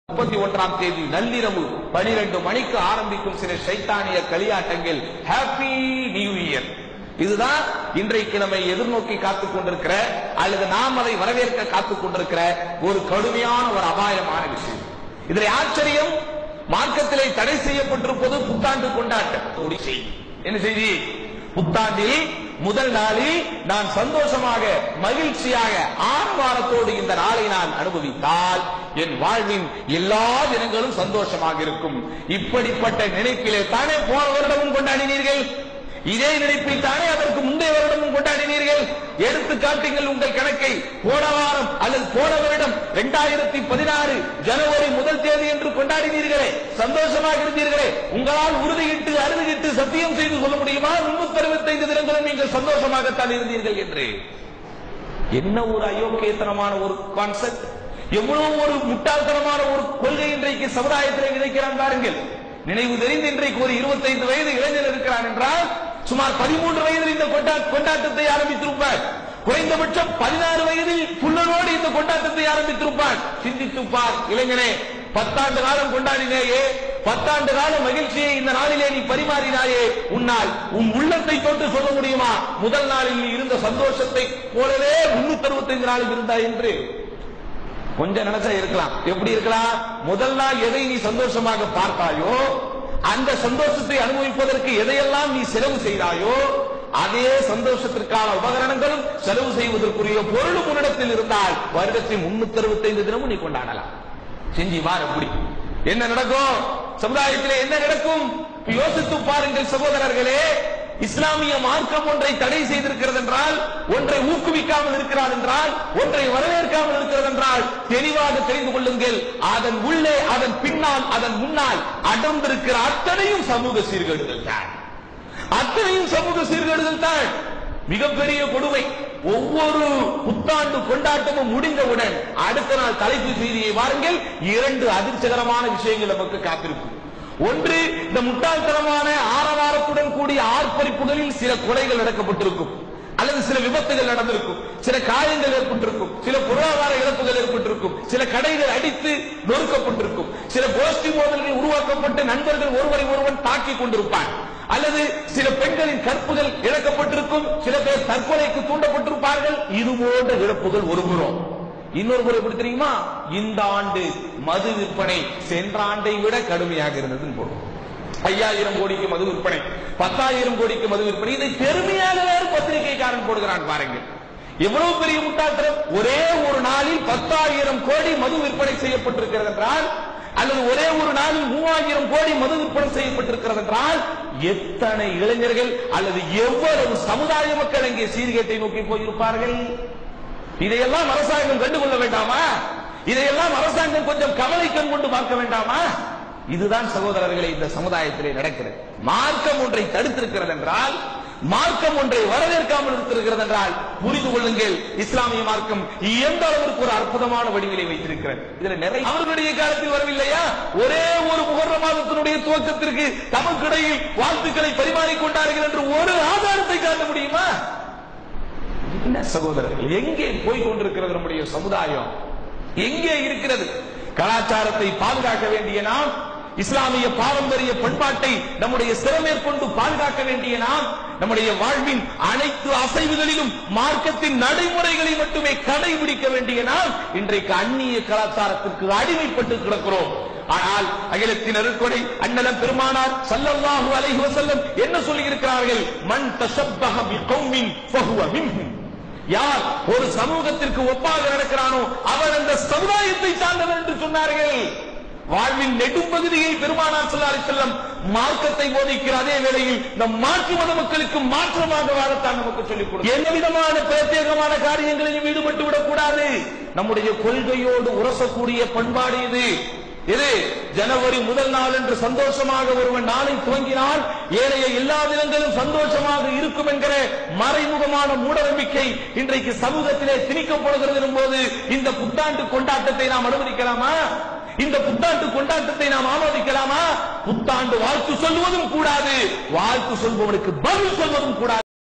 முப்பத்தி ஒன்றாம் தேதி நள்ளிரவு பனிரெண்டு மணிக்கு ஆரம்பிக்கும் சில சைத்தானிய களியாட்டங்கள் ஹாப்பி நியூ இயர் இதுதான் இன்றைக்கு நம்மை எதிர்நோக்கி காத்துக் கொண்டிருக்கிற அல்லது நாம் அதை வரவேற்க காத்துக் கொண்டிருக்கிற ஒரு கடுமையான ஒரு அபாயமான விஷயம் இதில் ஆச்சரியம் மார்க்கத்திலே தடை செய்யப்பட்டிருப்பது புத்தாண்டு கொண்டாட்டம் ஒரு செய்தி என்ன செய்தி புத்தாண்டில் முதல் நாளில் நான் சந்தோஷமாக மகிழ்ச்சியாக ஆரவாரத்தோடு இந்த நாளை நான் அனுபவித்தால் என் வாழ்வின் எல்லா தினங்களும் சந்தோஷமாக இருக்கும் இப்படிப்பட்ட நினைப்பிலே தானே போன வருடமும் கொண்டாடினீர்கள் இதே நினைப்பில் தானே அதற்கு முந்தைய வருடமும் கொண்டாடினீர்கள் எடுத்து காட்டுங்கள் உங்கள் கணக்கை போன வாரம் அல்லது போன வருடம் இரண்டாயிரத்தி பதினாறு ஜனவரி முதல் தேதி என்று கொண்டாடினீர்களே சந்தோஷமாக இருந்தீர்களே உங்களால் உறுதியிட்டு அறுதியிட்டு சத்தியம் செய்து சொல்ல முடியுமா முன்னூத்தி அறுபத்தைந்து தினங்களும் நீங்கள் சந்தோஷமாகத்தான் இருந்தீர்கள் என்று என்ன ஒரு அயோக்கியத்தனமான ஒரு கான்செப்ட் எவ்வளவு ஒரு முட்டாள்தனமான ஒரு கொள்கை இன்றைக்கு சமுதாயத்திலே விதைக்கிறான் பாருங்கள் நினைவு தெரிந்து இன்றைக்கு ஒரு 25 வயது இளைஞர் இருக்கிறான் என்றால் சுமார் பதிமூன்று வயதில் இந்த கொண்டா- கொண்டாட்டத்தை ஆரம்பித்திருப்பார் குறைந்தபட்சம் பதினாறு வயதில் புல்லனோடு இந்த கொண்டாட்டத்தை ஆரம்பித்திருப்பான் சிந்தித்து பார் இளைஞனே பத்தாண்டு காலம் கொண்டாடினேயே பத்தாண்டு கால மகிழ்ச்சியை இந்த நாளிலே நீ பரிமாறினாயே உன்னால் உன் உள்ளத்தை தொட்டு சொல்ல முடியுமா முதல் நாளில் நீ இருந்த சந்தோஷத்தை போலவே முன்னூத்தி அறுபத்தைந்து நாளில் இருந்தாய் என்று கொஞ்சம் நினைச்சா இருக்கலாம் எப்படி இருக்கலாம் முதல் நாள் எதை நீ சந்தோஷமாக பார்த்தாயோ அந்த சந்தோஷத்தை அனுபவிப்பதற்கு எதையெல்லாம் நீ செலவு செய்தாயோ அதே சந்தோஷத்திற்கான உபகரணங்களும் செலவு செய்வதற்குரிய பொருளும் உன்னிடத்தில் இருந்தால் வருடத்தின் முன்னூத்தி அறுபத்தைந்து தினமும் நீ கொண்டாடலாம் செஞ்சு பார் எப்படி என்ன நடக்கும் சமுதாயத்திலே என்ன நடக்கும் யோசித்து பாருங்கள் சகோதரர்களே இஸ்லாமிய மார்க்கம் ஒன்றை தடை செய்திருக்கிறது என்றால் ஒன்றை ஊக்குவிக்காமல் இருக்கிறார் என்றால் ஒன்றை வரவேற்காமல் இருக்கிறது என்றால் தெளிவாக தெரிந்து கொள்ளுங்கள் அதன் உள்ளே அதன் பின்னால் அதன் முன்னால் அடர்ந்திருக்கிற அத்தனையும் சமூக சீர்கேடுகள் தான் அத்தனையும் சமூக சீர்கேடுகள் தான் மிகப்பெரிய கொடுமை ஒவ்வொரு புத்தாண்டு கொண்டாட்டமும் முடிந்தவுடன் அடுத்த நாள் தலைப்பு செய்தியை வாருங்கள் இரண்டு அதிர்ச்சிகரமான விஷயங்கள் நமக்கு காத்திருக்கும் ஒன்று இந்த முட்டாள்தனமான ஆரவாரத்துடன் கூடிய ஆர்ப்பரிப்புகளில் சில கொலைகள் நடக்கப்பட்டிருக்கும் அல்லது சில விபத்துகள் நடந்திருக்கும் சில காயங்கள் ஏற்பட்டிருக்கும் சில பொருளாதார இழப்புகள் ஏற்பட்டிருக்கும் சில கடைகள் அடித்து நொறுக்கப்பட்டிருக்கும் சில கோஷ்டி மோதல்கள் உருவாக்கப்பட்டு நண்பர்கள் ஒருவரை ஒருவன் தாக்கிக் கொண்டிருப்பான் அல்லது சில பெண்களின் கற்புகள் இழக்கப்பட்டிருக்கும் சில பேர் தற்கொலைக்கு தூண்டப்பட்டிருப்பார்கள் இது போன்ற இழப்புகள் ஒருபுறம் இன்னொரு முறை எப்படி தெரியுமா இந்த ஆண்டு மது விற்பனை சென்ற ஆண்டை விட கடுமையாக இருந்ததுன்னு போடும் ஐயாயிரம் கோடிக்கு மது விற்பனை பத்தாயிரம் கோடிக்கு மது விற்பனை இதை பெருமையாக வேறு பத்திரிகைக்காரன் போடுகிறான் பாருங்கள் எவ்வளவு பெரிய முட்டாள்தனம் ஒரே ஒரு நாளில் பத்தாயிரம் கோடி மது விற்பனை செய்யப்பட்டிருக்கிறது என்றால் அல்லது ஒரே ஒரு நாளில் மூவாயிரம் கோடி மது விற்பனை செய்யப்பட்டிருக்கிறது என்றால் எத்தனை இளைஞர்கள் அல்லது எவ்வளவு சமுதாய மக்கள் அங்கே சீர்கேட்டை நோக்கி போயிருப்பார்கள் இதையெல்லாம் அரசாங்கம் கண்டுகொள்ள வேண்டாமா இதையெல்லாம் அரசாங்கம் கொஞ்சம் கவலை கண் கொண்டு பார்க்க வேண்டாமா இதுதான் சகோதரர்களே இந்த சமுதாயத்திலே நடக்கிறது மார்க்கம் ஒன்றை தடுத்திருக்கிறது என்றால் மார்க்கம் ஒன்றை வரவேற்காமல் இருக்கிறது என்றால் புரிந்து கொள்ளுங்கள் இஸ்லாமிய மார்க்கம் எந்த அளவிற்கு ஒரு அற்புதமான வடிவிலை வைத்திருக்கிறது இதுல நிறைய அவர்களுடைய காலத்தில் வரவில்லையா ஒரே ஒரு முகர்ற மாதத்தினுடைய துவக்கத்திற்கு தமக்கிடையில் வாழ்த்துக்களை பரிமாறிக்கொண்டார்கள் என்று ஒரு ஆதாரத்தை காட்ட முடியுமா என்ன சகோதரர்கள் எங்கே போய் கொண்டிருக்கிறது நம்முடைய சமுதாயம் எங்கே இருக்கிறது கலாச்சாரத்தை பாதுகாக்க வேண்டிய நாம் இஸ்லாமிய பாரம்பரிய பண்பாட்டை நம்முடைய சிறமேற்கொண்டு பாதுகாக்க வேண்டிய நாம் நம்முடைய வாழ்வின் அனைத்து அசைவுகளிலும் மார்க்கத்தின் நடைமுறைகளை மட்டுமே கடைபிடிக்க வேண்டிய நாம் இன்றைக்கு அந்நிய கலாச்சாரத்திற்கு அடிமைப்பட்டு கிடக்கிறோம் ஆனால் அகிலத்தின் அருட்கொடை அண்ணலம் பெருமானார் ஸல்லல்லாஹு அலைஹி வஸல்லம் என்ன சொல்லி இருக்கிறார்கள் மன் தஷப்பஹ பிகௌமின் ஃபஹுவ மின்ஹும் யார் ஒரு சமூகத்திற்கு ஒப்பாக நடக்கிறானோ அவன் அந்த சமுதாயத்தை சார்ந்தவன் என்று சொன்னார்கள் வாழ்வின் நெடும்பகுதியை பெருமானார் சொல்லாரி செல்லம் மார்க்கத்தை போதிக்கிற அதே வேளையில் நம் மாற்று மத மக்களுக்கு மாற்றமாக வாழத்தான் நமக்கு சொல்லிக் கொடுக்கும் எந்த விதமான பிரத்யேகமான காரியங்களையும் ஈடுபட்டு விடக்கூடாது நம்முடைய கொள்கையோடு உரசக்கூடிய பண்பாடு இது இது ஜனவரி முதல் நாள் என்று சந்தோஷமாக ஒருவன் நாளை துவங்கினால் ஏனைய எல்லா தினங்களும் சந்தோஷமாக இருக்கும் என்கிற மறைமுகமான மூடநம்பிக்கை இன்றைக்கு சமூகத்திலே திணிக்கப்படுகிறது போது இந்த புத்தாண்டு கொண்டாட்டத்தை நாம் அனுமதிக்கலாமா இந்த புத்தாண்டு கொண்டாட்டத்தை நாம் ஆமோதிக்கலாமா புத்தாண்டு வாழ்த்து சொல்வதும் கூடாது வாழ்த்து சொல்பவனுக்கு பதில் சொல்வதும் கூடாது